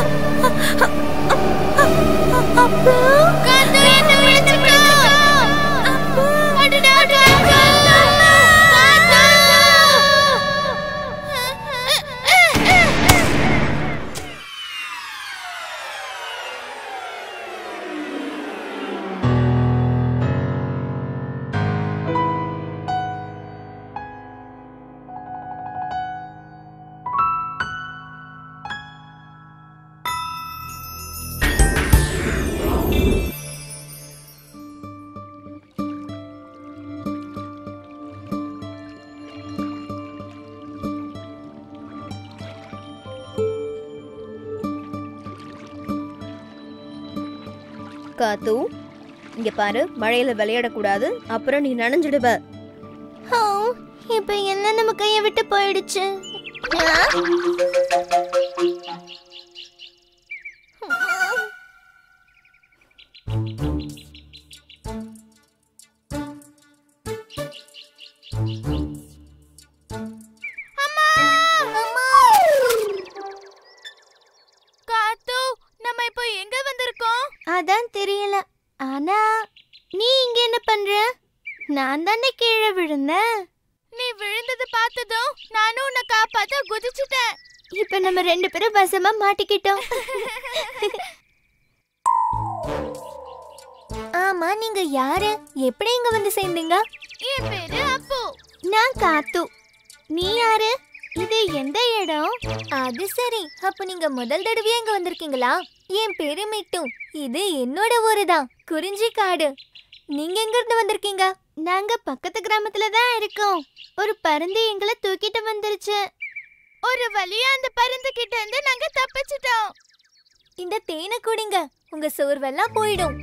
அப்பா காத்து என்ன பிடிச்சுக்கோ அப்பா அடடா காத்து காத்து இங்க பாரு மழையில விளையாடக்கூடாது அப்புறம் நீ நனைஞ்சிடுவ ஓ இப்ப என்ன நம்ம கைய விட்டு போயிடுச்சு ஆ? அம்மா! அம்மா! காத்து நம்ம இப்போ எங்க வந்திருக்கோம் அதான் தெரியல ஆனா நீ இங்க என்ன பண்ற நான் தானே கீழே விழுந்தேன் நீ விழுந்தது பார்த்ததும் நானும் உன்னை காப்பாத்த குதிச்சுட்டேன் இப்ப நம்ம ரெண்டு பேரும் வசமா மாட்டிக்கிட்டோம் ஆமா நீங்க யாரு எப்படி இங்க வந்து சேர்ந்தீங்க என் பேரு அப்பு நான் காத்து நீ யாரு இது எந்த இடம் அது சரி அப்ப நீங்க முதல் தடவையா இங்க வந்திருக்கீங்களா என் பேரு மிட்டு இது என்னோட ஊரு தான் குறிஞ்சி காடு நீங்க எங்க இருந்து வந்திருக்கீங்க நாங்க பக்கத்து கிராமத்துல தான் இருக்கோம் ஒரு பருந்து எங்களை தூக்கிட்டு வந்துருச்சு ஒரு வழியா அந்த பருந்து கிட்ட இருந்து நாங்க தப்பிச்சிட்டோம் இந்த தேனை குடிங்க உங்க சோர்வெல்லாம் போயிடும்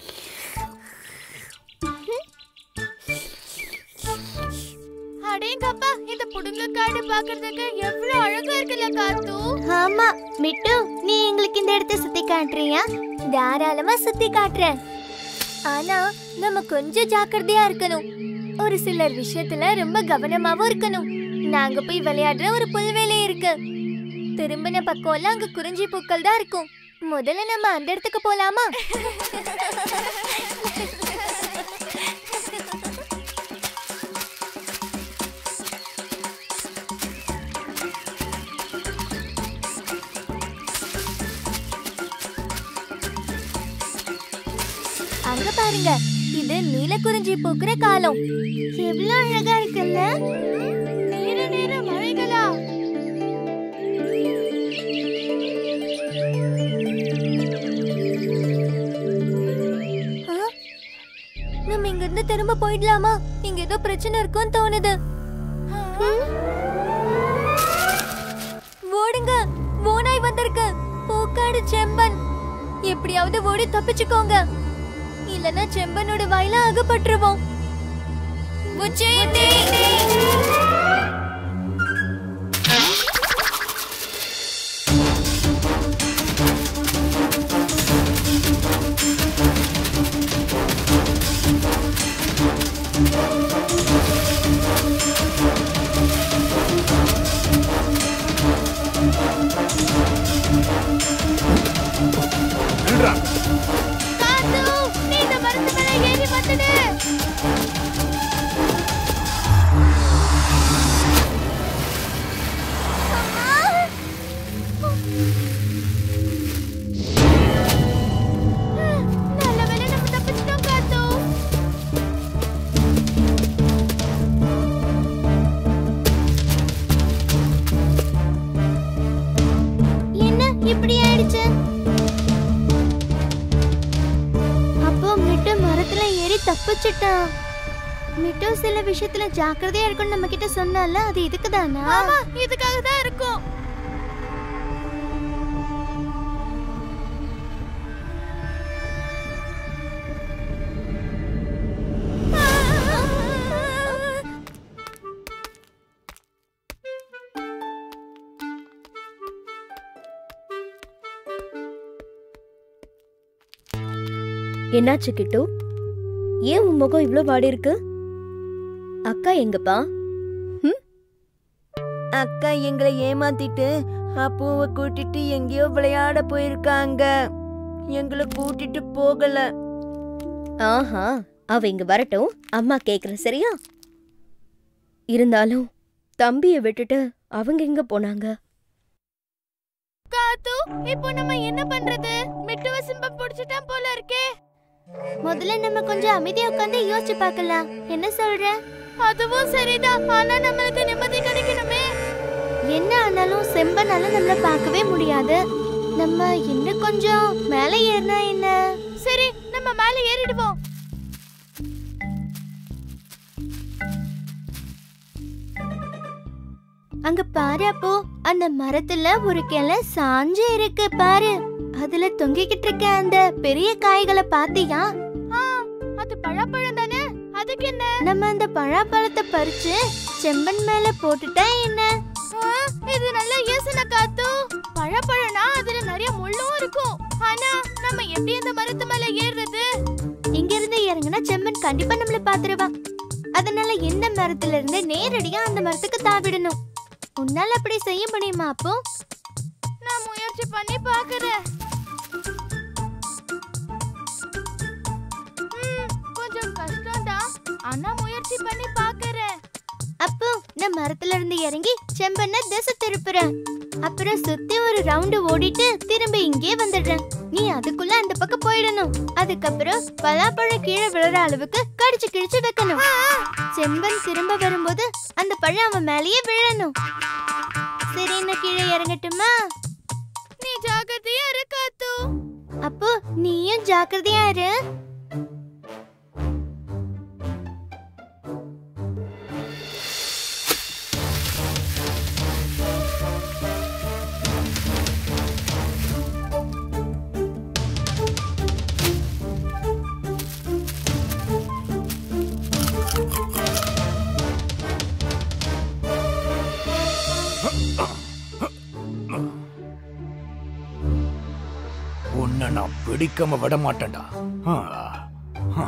அடேங்கப்பா இந்த புடுங்க காடு பாக்குறதுக்கு எவ்வளவு அழகா இருக்குல்ல காத்து ஆமா மிட்டு நீ எங்களுக்கு இந்த இடத்தை சுத்தி காட்டுறியா தாராளமா சுத்தி காட்டுறேன் ஆனா நம்ம கொஞ்சம் ஜாக்கிரதையா இருக்கணும் ஒரு சிலர் விஷயத்துல ரொம்ப கவனமாவும் இருக்கணும் நாங்க போய் விளையாடுற ஒரு புல்வெளி இருக்கு திரும்பின பக்கம்லாம் அங்க குறிஞ்சி பூக்கள் தான் இருக்கும் முதல்ல நம்ம அந்த இடத்துக்கு போலாமா அங்க பாருங்க இது நீலக்குறிஞ்சி பூக்குற காலம் எவ்வளவு அழகா இருக்குல்ல நேர நேர மழைகளா ஆ? நம்ம இங்க இருந்து திரும்ப போயிடலாமா இங்க ஏதோ பிரச்சனை இருக்கும்னு தோணுது ம்? ஓடுங்க ஓனாய் வந்திருக்கு பூக்காடு செம்பன் எப்படியாவது ஓடி தப்பிச்சுக்கோங்க இல்லனா செம்பனோட வாயில அகப்பட்டுருவோம் உச்சேந்தி நில்றா காத்து நீ இந்த மரத்து மேல ஏறி வந்துடு நல்ல வேளை நம்ம தப்பிச்சிட்டோம் காத்து என்ன இப்படி ஆயிடுச்சு அப்போ மிட்டு மரத்துல ஏறி தப்பிச்சிட்டான் மிட்டு சில விஷயத்துல ஜாக்கிரதையா இருக்கும்னு நம்ம கிட்ட சொன்னால அது இதுக்கு தானா ஆமா இதுக்காக தான் இருக்கும் என்னாச்சு கிட்டு ஏன் உன் முகம் இவ்ளோ வாடி இருக்கு அக்கா எங்கப்பா அக்கா எங்களை ஏமாத்திட்டு அப்புவை கூட்டிட்டு எங்கேயோ விளையாட போயிருக்காங்க எங்களை கூட்டிட்டு போகல ஆஹா அவ இங்க வரட்டும் அம்மா கேக்குற சரியா இருந்தாலும் தம்பிய விட்டுட்டு அவங்க எங்க போனாங்க காத்து இப்போ நம்ம என்ன பண்றது மிட்டுவ சிம்பம் புடிச்சிட்டான் போல இருக்கே முதல்ல நம்ம கொஞ்சம் அமைதியா உட்கார்ந்து யோசிச்சு பார்க்கலாம் என்ன சொல்ற அதுவும் சரிதான் ஆனா நம்மளுக்கு நிம்மதி கிடைக்கணுமே என்ன ஆனாலும் செம்பனால நம்மள பார்க்கவே முடியாது நம்ம இன்னும் கொஞ்சம் மேலே ஏறினா என்ன சரி நம்ம மேலே ஏறிடுவோம் அங்க பாரு அப்போ அந்த மரத்துல ஒரு கிளை சாஞ்சு இருக்கு பாரு அதுல தொங்கிக்கிட்டு இருக்க அந்த பெரிய காய்களை பாத்தியா அது பழப்பழம் தானே அதுக்கு என்ன நம்ம அந்த பழாப்பழத்தை பறிச்சு செம்பன் மேல போட்டுட்டா என்ன இது நல்ல யோசனை காத்து பழப்பழம்னா அதுல நிறைய முள்ளும் இருக்கும் ஆனா நம்ம எப்படி அந்த மரத்து மேல ஏறுறது இங்க இருந்து இறங்குனா செம்மன் கண்டிப்பா நம்மள பாத்துருவா அதனால இந்த மரத்துல இருந்து நேரடியா அந்த மரத்துக்கு தாவிடணும் உன்னால அப்படி செய்ய முடியுமா அப்போ நான் முயற்சி பண்ணி பாக்குறேன் கொஞ்சம் கஷ்டம்தான் ஆனா முயற்சி பண்ணி பாக்குறேன் அப்போ நான் மரத்துல இருந்து இறங்கி செம்பண்ண திசை திருப்புறேன் அப்புறம் சுத்தி ஒரு ரவுண்டு ஓடிட்டு திரும்ப இங்கே வந்துடுறேன் நீ அதுக்குள்ள அந்த பக்கம் போயிடணும் அதுக்கப்புறம் பலாப்பழம் கீழே விழுற அளவுக்கு கடிச்சு கிழிச்சு வைக்கணும் செம்பன் திரும்ப வரும்போது அந்த பழம் அவன் மேலேயே விழணும் சரி நான் கீழே இறங்கட்டுமா நீ ஜாக்கிரதையா இரு காத்து அப்போ நீயும் ஜாக்கிரதையா இரு உன்னை நான் பிடிக்காம விட மாட்டேன்டா ஆ, ஆ.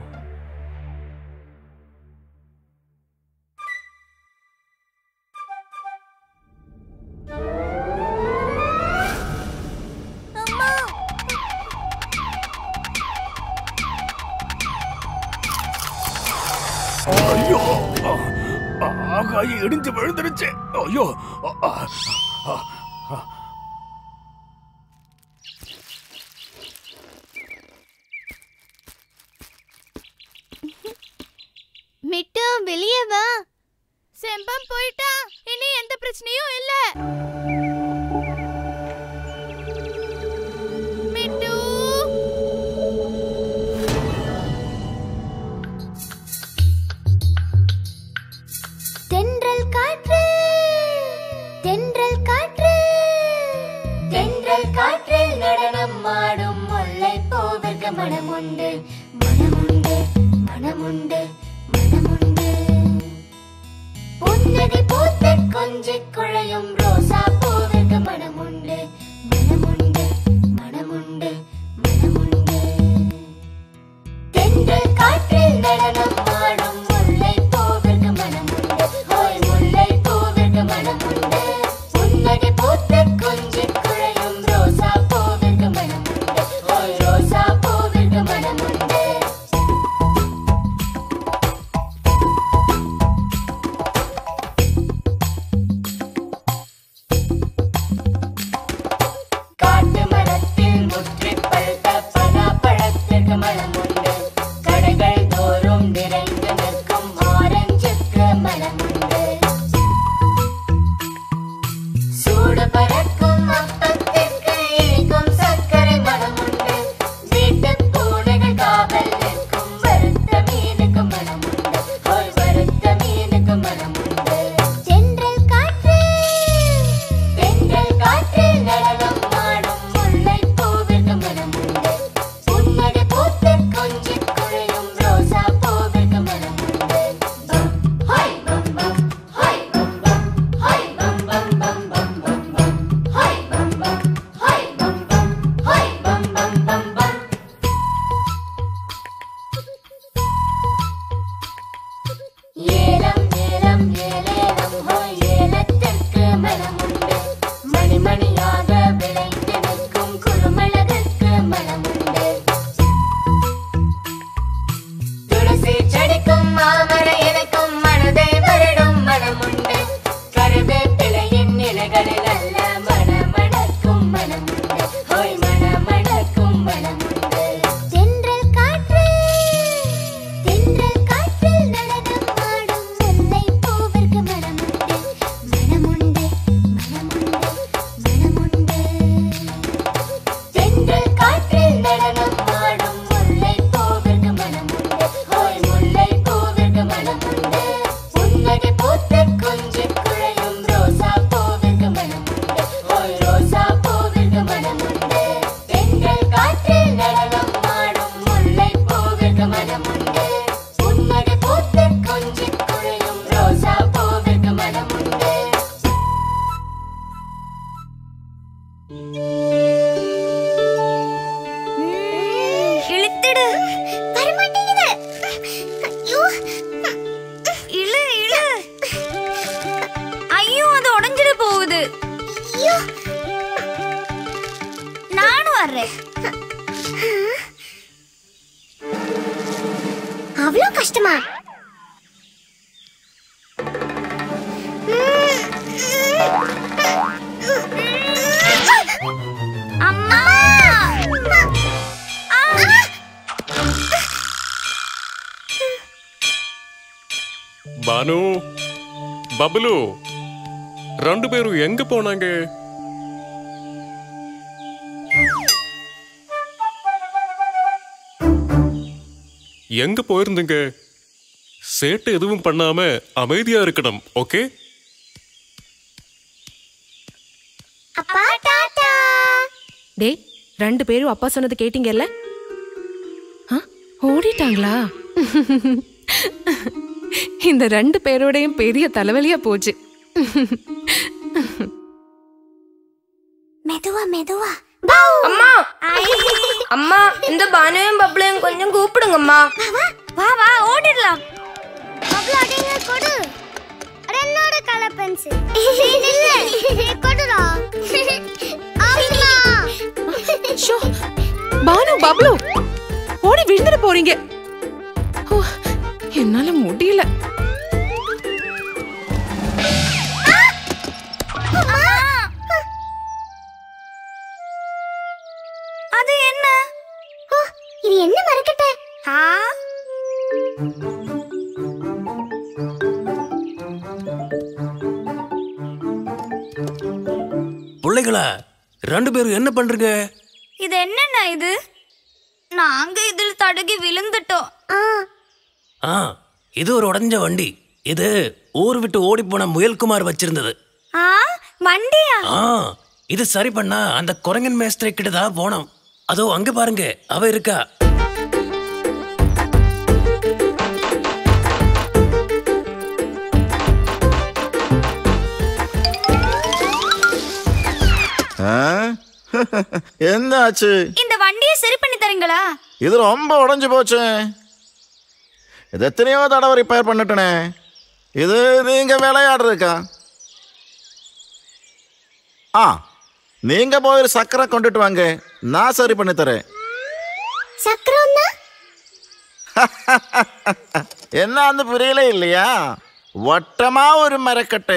ஐயோ ஆ, ஆகாயம் இடிஞ்சு விழுந்துருச்சு ஐயோ ஆ, ஆ, ஆ. மிட்டு வெளியே வா செம்பம் போயிட்டா இனி எந்த பிரச்சனையும் இல்ல மிட்டு தென்றல் காற்று தென்றல் காற்று தென்றல் காற்றில் நடனம் ஆடும் முல்லை போவர்க்க மனமுண்டு மனமுண்டு மனமுண்டு மனமுண்டு புன்னகை பூத்த கொஞ்சி குழையும் ரோசா பூவிற்கு மனமுண்டு மனமுண்டு மனமுண்டு மனமுண்டு தென்றல் காற்றில் நடனம் ஆடும் முல்லை பூவிற்கு மனமுண்டு ஹோய் முல்லை பூவிற்கு மனமுண்டு புன்னகை பூத்த கொஞ்சி குழையும் ரோசா பூவிற்கு மனமுண்டு ஹோய் ரோசா பூவிற்கு மனமுண்டு வர்றேன் அவ்வளோ கஷ்டமா அம்மா பானு பபுலு ரெண்டு பேரும் எங்க போனாங்க எங்க போயிருந்தீங்க சேட்டு எதுவும் பண்ணாம அமைதியா இருக்கணும் ஓகே அப்பா டாடா டேய் ரெண்டு பேரும் அப்பா சொன்னது கேட்டீங்கல்ல ஆ, ஓடிட்டாங்களா இந்த ரெண்டு பேரோடையும் பெரிய தலைவலியா போச்சு மெதுவா மெதுவா அம்மா அம்மா இந்த பானுவையும் பப்ளையும் கொஞ்சம் கூப்பிடுங்கம்மா வா வா ஓடிடலாம் பப்ளு அடிங்க கொடு அது என்னோட கலர் பென்சில் கொடுடா ஆமா ஷோ பானு பப்ளு ஓடி விழுந்துட போறீங்க ஓ, என்னால முடியல அது என்ன ஓ, இது என்ன மறக்கட்ட ஆ பிள்ளைகளா ரெண்டு பேரும் என்ன பண்றீங்க இது என்னண்ணா இது நாங்க இதில் தடுகி விழுந்துட்டோம் ஆ இது ஒரு உடஞ்ச வண்டி இது ஊர் விட்டு ஓடி போன முயல்குமார் வச்சிருந்தது ஆ வண்டியா ஆ இது சரி பண்ணா அந்த குரங்கன் மேஸ்திரி கிட்ட தான் போனோம் அதோ அங்க பாருங்க அவ இருக்கா ஆ? என்னாச்சு இந்த வண்டியை சரி பண்ணி தரீங்களா இது ரொம்ப உடைஞ்சு போச்சு இது எத்தனையோ தடவை ரிப்பேர் பண்ணிட்டனே இது நீங்க விளையாடுறதுக்கா ஆ நீங்க போய் ஒரு சக்கரை கொண்டுட்டு வாங்க நான் சரி பண்ணி தரேன் சக்கரம்னா என்ன அந்த புரியல இல்லையா வட்டமா ஒரு மரக்கட்டை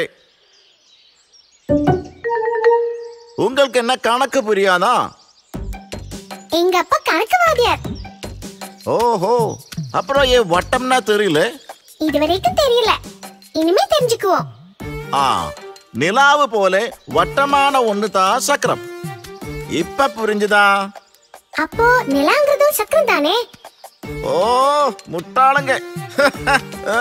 உங்களுக்கு என்ன கணக்கு புரியாதா எங்க அப்பா கணக்கு வாத்தியார் ஓஹோ அப்புறம் ஏன் வட்டம்னா தெரியல இது வரைக்கும் தெரியல இனிமே தெரிஞ்சுக்குவோம் ஆ நிலாவு போல வட்டமான ஒன்று தான் சக்கரம் இப்ப புரிஞ்சுதா அப்போ நிலாங்கிறதும் சக்கரம் தானே ஓ முட்டாளுங்க ஆ.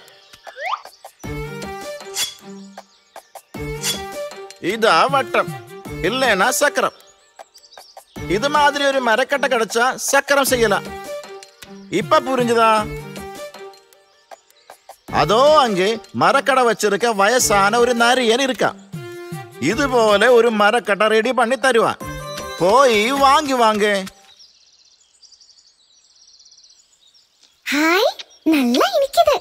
இதா வட்டம் இல்லைன்னா சக்கரம் இது மாதிரி ஒரு மரக்கட்டை கிடைச்சா சக்கரம் செய்யலாம் இப்ப புரிஞ்சுதா அதோ அங்கே மரக்கடை வச்சிருக்க வயசான ஒரு நரியன் இருக்கான் இது போல ஒரு மரக்கட்டை ரெடி பண்ணி தருவான் போய் வாங்கி வாங்க ஹாய் நல்லா இனிக்குது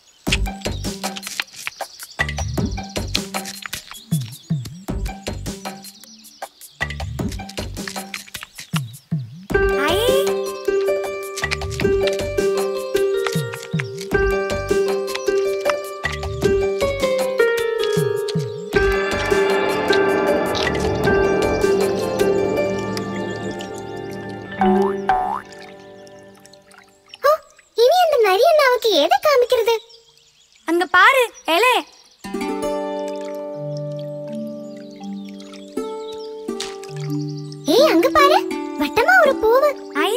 ஐ ஓ, இனி அந்த நரி அண்ணாவுக்கு எதை காமிக்கிறது அங்க பாரு எலே ஏய் அங்க பாரு வட்டமா ஒரு பூவு ஐ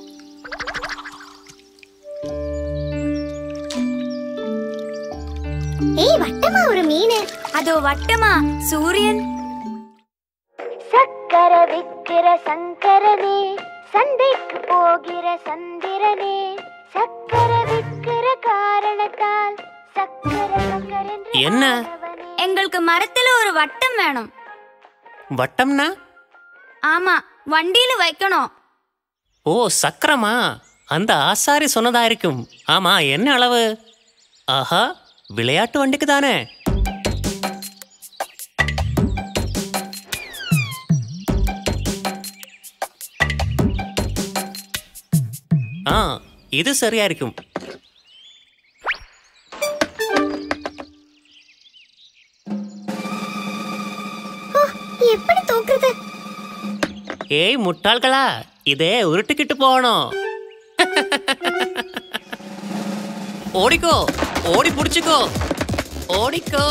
ஏய் வட்டமா ஒரு மீன் அதோ வட்டமா சூரியன் சக்கர விக்கிற சங்கரனே சந்தைக்கு போகிற சந்திரனே சக்கர விக்கிற காரணத்தால் சக்கர சக்கர என்று என்ன? ஆடவனே. எங்களுக்கு மரத்துல ஒரு வட்டம் வேணும் வட்டம்னா ஆமா வண்டியில வைக்கணும் ஓ சக்கரமா அந்த ஆசாரி சொன்னதா இருக்கும் ஆமா என்ன அளவு ஆஹா விளையாட்டு வண்டிக்கு தானே இது சரியா இருக்கும் எப்படி தூக்குறது ஏய் முட்டாள்களா இதே உருட்டுக்கிட்டு போகணும் ஓடிக்கோ ஓடி புடிச்சுக்கோ ஓடிக்கோ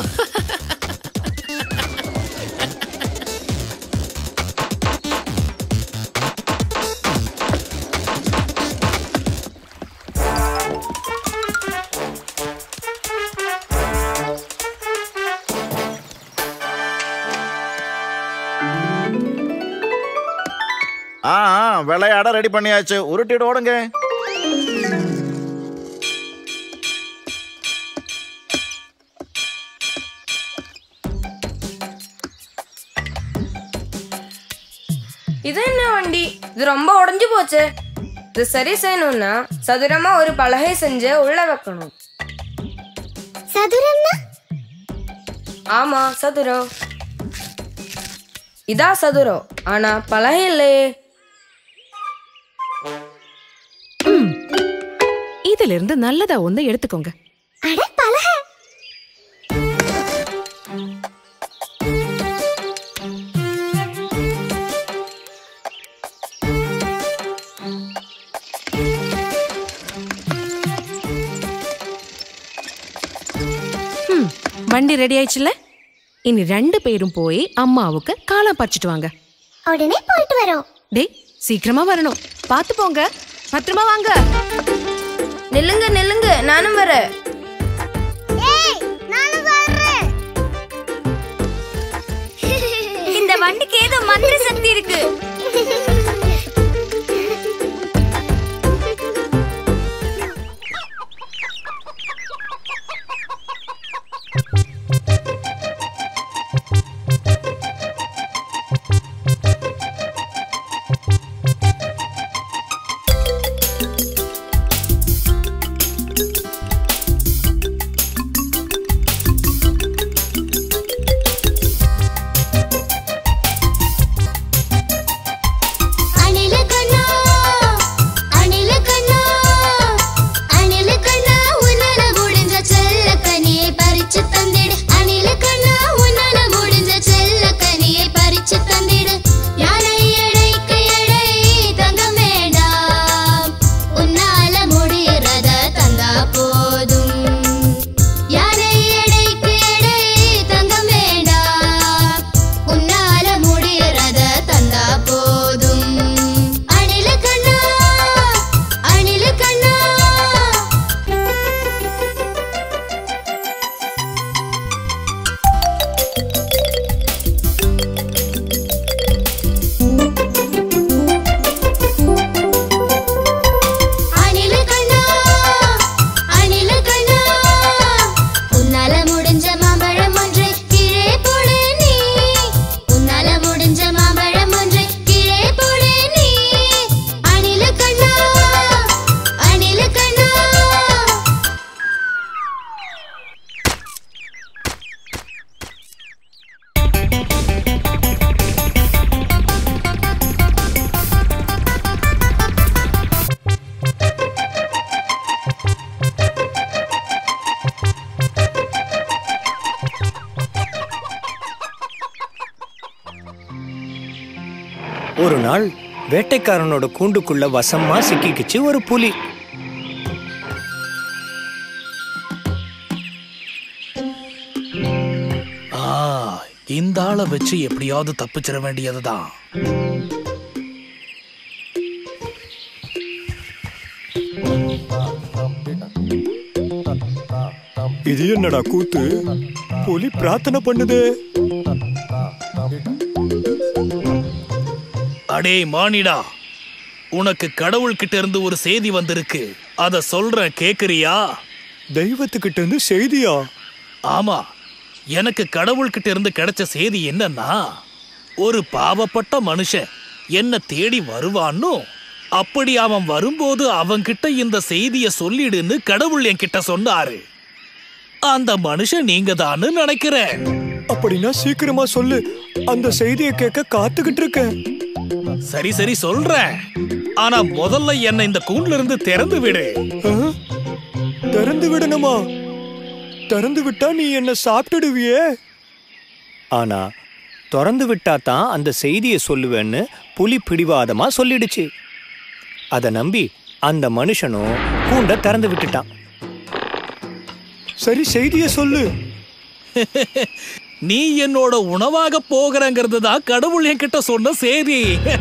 ஆ ஆ, விளையாட ரெடி பண்ணியாச்சு உருட்டிட்டு ஓடுங்க இது என்ன வண்டி இது ரொம்ப உடைஞ்சு போச்சு இது சரி செய்யணும்னா சதுரமா ஒரு பலகை செஞ்சு உள்ள வைக்கணும் சதுரம்னா ஆமா சதுரம் இதா சதுரம் ஆனா பலகை இல்லையே இதுல இருந்து நல்லதா ஒண்ணு எடுத்துக்கோங்க அட பலக ம், வண்டி ரெடி ஆயிடுச்சுல இனி ரெண்டு பேரும் போய் அம்மாவுக்கு காலம் பறிச்சிட்டு வாங்க உடனே போயிட்டு வரோம் டேய் சீக்கிரமா வரணும் பார்த்து போங்க பத்திரமா வாங்க நில்லுங்க நில்லுங்க நானும் வரேன் ஏய் நானும் வர்றேன் இந்த வண்டிக்கு ஏதோ மந்திர சக்தி இருக்கு அணில கண்ணா அணில கண்ணா அணில கண்ணா உன்னால முடிஞ்ச செல்ல கனியை பறிச்சு தந்திடு அணில கண்ணா உன்னால முடிஞ்ச செல்ல கனியை பறிச்சு தந்திடு யாரை எடைக்கு எடை தங்கம் வேண்டாம் உன்னால முடியறத தந்தா போதும் யாரை எடைக்கு எடை தங்கம் வேண்டாம் உன்னால முடியறத தந்தா போதும் அணில கண்ணா அணில கண்ணா அணில கண்ணா அணில கண்ணா உன்னால முடிஞ்ச மாம்பழம் ஒன்றை கீழே போடு நீ உன்னால முடிஞ்ச மாம்பழம் ஒன்றை கீழே போடு நீ அணில கண்ணா அணில கண்ணா ஒரு நாள் வேட்டைக்காரனோட கூண்டுக்குள்ள வசமா சிக்கிக்கிச்சு ஒரு புலி ஆ இந்த ஆளை வச்சு எப்படியாவது தப்பிச்சிட வேண்டியதுதான் இது என்னடா கூத்து புலி பிரார்த்தனை பண்ணுது அடே மானிடா உனக்கு கடவுள்கிட்ட இருந்து ஒரு செய்தி வந்திருக்கு அத சொல்றேன் கேக்குறியா தெய்வத்துக்கிட்ட இருந்து செய்தியா ஆமா எனக்கு கடவுள்கிட்ட இருந்து கிடைச்ச செய்தி என்னன்னா ஒரு பாவப்பட்ட மனுஷன் என்ன தேடி வருவான்னு அப்படி அவன் வரும்போது அவன்கிட்ட இந்த செய்திய சொல்லிடுன்னு கடவுள் என்கிட்ட சொன்னாரு அந்த மனுஷன் நீங்க தான்னு நினைக்கிறேன் அப்படின்னா சீக்கிரமா சொல்லு அந்த செய்தியை கேட்க காத்துக்கிட்டு இருக்கேன் சரி சரி சொல்றேன் ஆனா முதல்ல என்னை இந்த கூண்டுல இருந்து திறந்து விடு திறந்து விடணுமா திறந்து விட்டா நீ என்ன சாப்பிட்டுடுவியே ஆனா திறந்து விட்டா தான் அந்த செய்தியை சொல்லுவேன்னு புலி பிடிவாதமா சொல்லிடுச்சு அதை நம்பி அந்த மனுஷனும் கூண்ட திறந்து விட்டுட்டான் சரி செய்திய சொல்லு நீ என்னோட உணவாக போகிறங்கிறது தான் கடவுள் என்கிட்ட சொன்ன செய்தி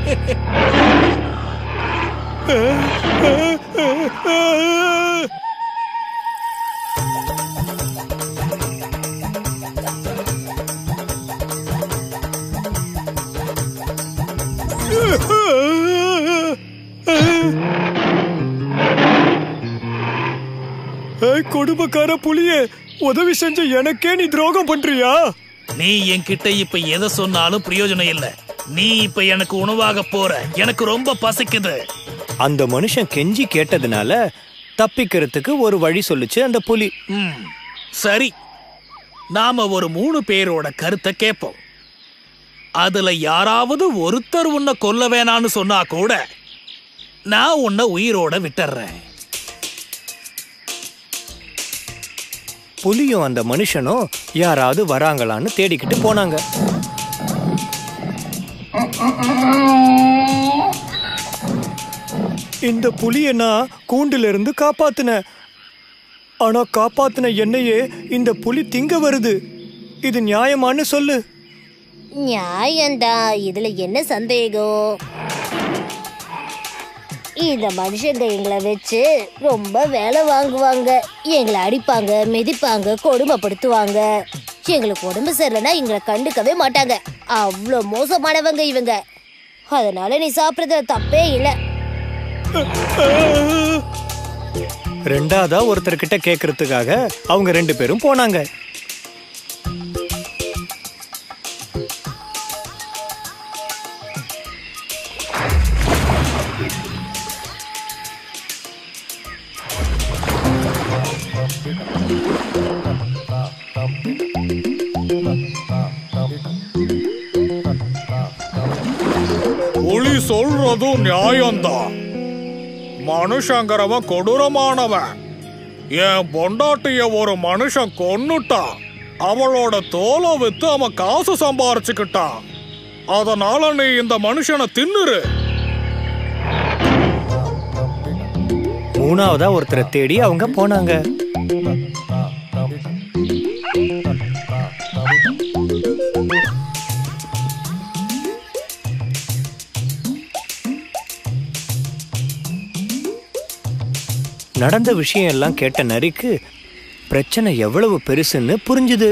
ஏய், கொடுமைக்கார புலியே உதவி செஞ்ச எனக்கே நீ துரோகம் பண்றியா நீ என்கிட்ட இப்ப எதை சொன்னாலும் பிரயோஜனம் இல்ல நீ இப்ப எனக்கு உணவாக போற எனக்கு ரொம்ப பசிக்குது அந்த மனுஷன் கெஞ்சி கேட்டதுனால தப்பிக்கிறதுக்கு ஒரு வழி சொல்லுச்சு அந்த புலி ம், சரி நாம ஒரு மூணு பேரோட கருத்தை கேட்போம் அதுல யாராவது ஒருத்தர் உன்னை கொல்ல வேணான்னு சொன்னா கூட நான் உன்னை உயிரோட விட்டுறேன் புலியும் அந்த மனுஷனும் யாராவது வராங்களான்னு தேடிக்கிட்டு போனாங்க இந்த புலியை நான் கூண்டுல இருந்து காப்பாத்தினேன் ஆனா காப்பாத்தின என்னையே இந்த புலி திங்க வருது இது நியாயமான்னு சொல்லு நியாயம்தான் இதுல என்ன சந்தேகம் இந்த மனுஷங்க எங்களை வச்சு ரொம்ப வேலை வாங்குவாங்க எங்களை அடிப்பாங்க மிதிப்பாங்க கொடுமைப்படுத்துவாங்க எங்களுக்கு உடம்பு சரியில்லைன்னா எங்களை கண்டுக்கவே மாட்டாங்க அவ்வளோ மோசமானவங்க இவங்க அதனால நீ சாப்பிட்றதுல தப்பே இல்லை ரெண்டாவதா ஒருத்தர்கிட்ட கேட்கறதுக்காக அவங்க ரெண்டு பேரும் போனாங்க புலி சொல்றதும் நியாயம்தான் மனுஷங்கிறவன் கொடூரமானவன் என் பொண்டாட்டிய ஒரு மனுஷன் கொன்னுட்டான் அவளோட தோலை வித்து அவன் காசு சம்பாரிச்சுக்கிட்டான் அதனால நீ இந்த மனுஷனை தின்னுரு மூணாவதா ஒருத்தரை தேடி அவங்க போனாங்க நடந்த விஷயம் எல்லாம் கேட்ட நரிக்கு பிரச்சனை எவ்வளவு பெருசுன்னு புரிஞ்சுது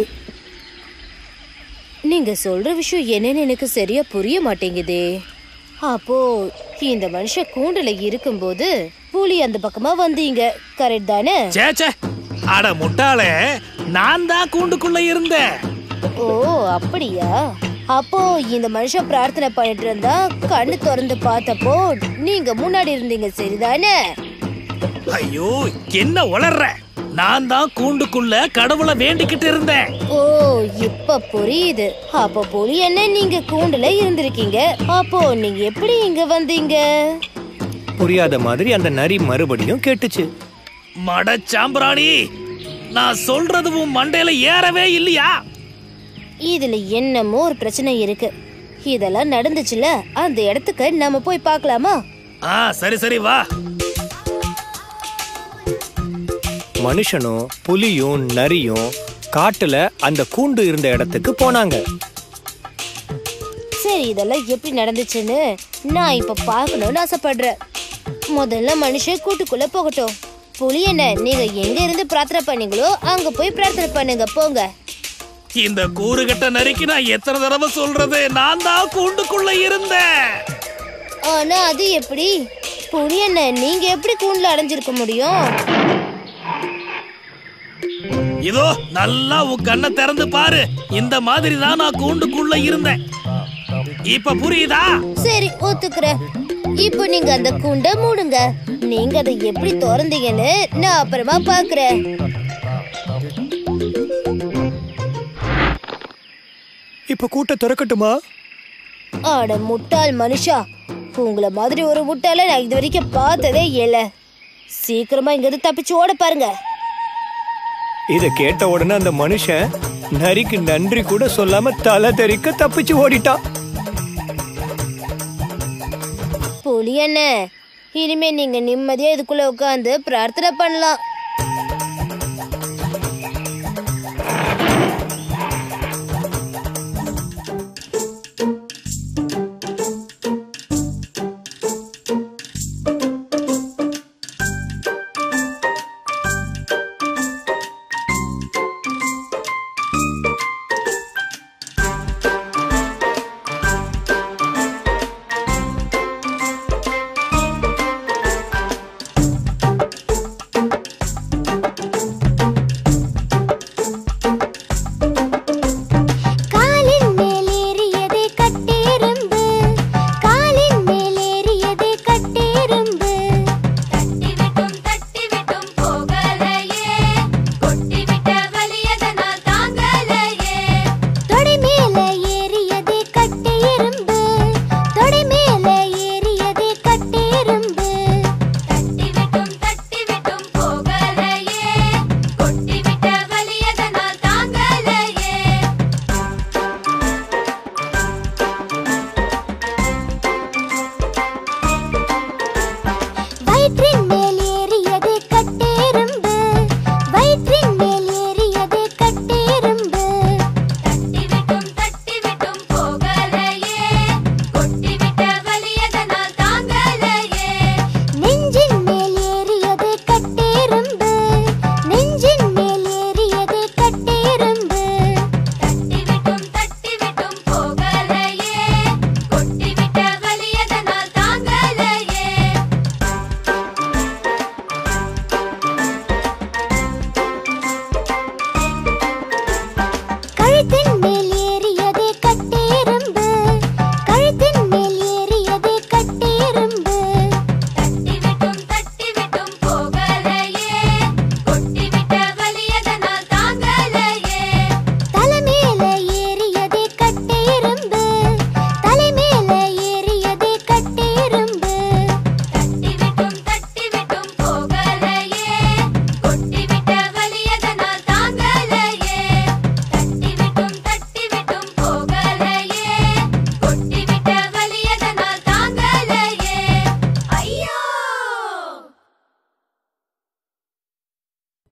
நீங்க சொல்ற விஷயம் என்னன்னு எனக்கு சரியா புரிய மாட்டேங்குதே அப்போ இந்த மனுஷன் கூண்டுல இருக்கும்போது புலி அந்த பக்கமா வந்தீங்க கரெக்ட் தானே சேச்சே அட முட்டாளே நான் தான் கூண்டுக்குள்ள இருந்தேன் ஓ அப்படியா அப்போ இந்த மனுஷன் பிரார்த்தனை பண்ணிட்டு இருந்தா கண்ணு திறந்து பார்த்தப்போ நீங்க முன்னாடி இருந்தீங்க சரிதானே ஐயோ என்ன உளர்ற நான் தான் கூண்டுக்குள்ள கடவுளை வேண்டிக்கிட்டு இருந்தேன் ஓ இப்ப புரியுது அப்போ புலி என்ன நீங்க கூண்டுல இருந்திருக்கீங்க அப்போ நீங்க எப்படி இங்க வந்தீங்க புரியாத மாதிரி அந்த நரி மறுபடியும் கேட்டுச்சு மட சாம்பிராணி நான் சொல்றது உன் மண்டையில ஏறவே இல்லையா இதுல என்னமோ ஒரு பிரச்சனை இருக்கு இதெல்லாம் நடந்துச்சுல அந்த இடத்துக்கு நம்ம போய் பார்க்கலாமா ஆ சரி சரி வா மனுஷனும் புலியும் நரியும் காட்டுல அந்த கூண்டு இருந்த இடத்துக்கு போனாங்க சரி இதெல்லாம் எப்படி நடந்துச்சுன்னு நான் இப்ப பார்க்கணும்னு ஆசைப்படுறேன் முதல்ல மனுஷன் கூட்டுக்குள்ள போகட்டும் புலி என்ன நீங்க எங்க இருந்து பிரார்த்தனை பண்ணீங்களோ அங்க போய் பிரார்த்தனை பண்ணுங்க போங்க இந்த கூறுகட்ட நரிக்கு நான் எத்தனை தடவை சொல்றது நான் தான் கூண்டுக்குள்ள இருந்தேன் ஆனா அது எப்படி புலி என்ன நீங்க எப்படி கூண்டுல அடைஞ்சிருக்க முடியும் இதோ நல்லா உன் கண்ணை திறந்து பாரு இந்த மாதிரி தான் நான் கூண்டுக்குள்ள இருந்தேன் இப்ப புரியுதா சரி ஒத்துக்கிறேன் இப்போ நீங்க அந்த கூண்டை மூடுங்க நீங்க அதை எப்படி திறந்தீங்கன்னு நான் அப்புறமா பாக்குறேன் இப்ப கூட்ட திறக்கட்டுமா ஆட முட்டாள் மனுஷா உங்களை மாதிரி ஒரு முட்டாள நான் இது வரைக்கும் பார்த்ததே இல்ல சீக்கிரமா இங்க இருந்து தப்பிச்சு ஓட பாருங்க இத கேட்ட உடனே அந்த மனுஷன் நரிக்கு நன்றி கூட சொல்லாம தலை தெறிக்க தப்பிச்சு ஓடிட்டான் புலி என்ன இனிமே நீங்க நிம்மதியா இதுக்குள்ள உட்காந்து பிரார்த்தனை பண்ணலாம்